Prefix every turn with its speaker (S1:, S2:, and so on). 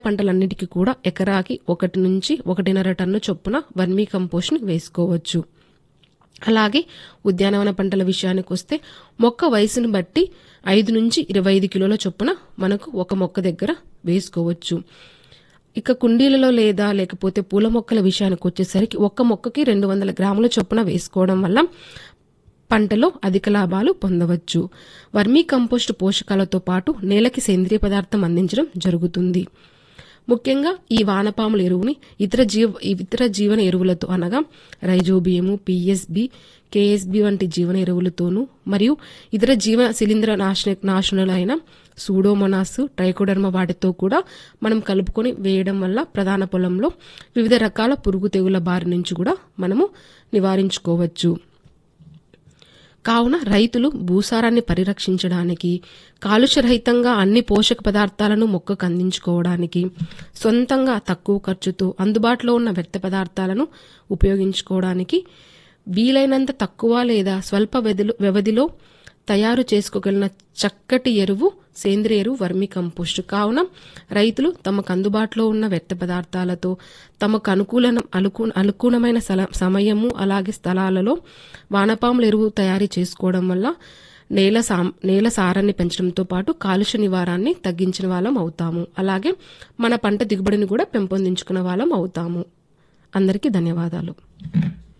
S1: పంటలన్నిటికీ కూడా ఎకరాకి ఒకటి నుంచి ఒకటిన్నర టన్ను చొప్పున వర్మీ కంపోస్ట్ని వేసుకోవచ్చు అలాగే ఉద్యానవన పంటల విషయానికి వస్తే మొక్క వయసును బట్టి ఐదు నుంచి ఇరవై ఐదు కిలోల చొప్పున మనకు ఒక మొక్క దగ్గర వేసుకోవచ్చు ఇక కుండీలలో లేదా లేకపోతే పూల మొక్కల విషయానికి వచ్చేసరికి ఒక్క మొక్కకి రెండు వందల గ్రాముల చొప్పున వేసుకోవడం వల్ల పంటలో అధిక లాభాలు పొందవచ్చు వర్మీ కంపోస్ట్ పోషకాలతో పాటు నేలకి సేంద్రియ పదార్థం అందించడం జరుగుతుంది ముఖ్యంగా ఈ వానపాముల ఎరువుని ఇతర జీవ ఇతర జీవన ఎరువులతో అనగా రైజోబియము పిఎస్బి కేఎస్బి వంటి జీవన ఎరువులతోనూ మరియు ఇతర జీవ శిలీంద్ర నాశన నాశనులైన సూడోమోనాస్ ట్రైకోడర్మ వాటితో కూడా మనం కలుపుకొని వేయడం వల్ల ప్రధాన పొలంలో వివిధ రకాల పురుగు తెగుల బారి నుంచి కూడా మనము నివారించుకోవచ్చు కావున రైతులు భూసారాన్ని పరిరక్షించడానికి కాలుష్యరహితంగా అన్ని పోషక పదార్థాలను మొక్కకు అందించుకోవడానికి సొంతంగా తక్కువ ఖర్చుతో అందుబాటులో ఉన్న వ్యర్థ పదార్థాలను ఉపయోగించుకోవడానికి వీలైనంత తక్కువ లేదా స్వల్ప వ్యధిలో వ్యవధిలో తయారు చేసుకోగలిగిన చక్కటి ఎరువు సేంద్రియ ఎరువు వర్మి కంపోస్ట్ కావున రైతులు తమకు అందుబాటులో ఉన్న వ్యర్థ పదార్థాలతో తమకు అనుకూల అనుకూ అనుకూలమైన సల సమయము అలాగే స్థలాలలో వానపాముల ఎరువు తయారీ చేసుకోవడం వల్ల నేల సా నేల సారాన్ని పెంచడంతో పాటు కాలుష్య నివారాన్ని తగ్గించిన వాళ్ళం అవుతాము అలాగే మన పంట దిగుబడిని కూడా పెంపొందించుకున్న వాళ్ళం అవుతాము అందరికీ ధన్యవాదాలు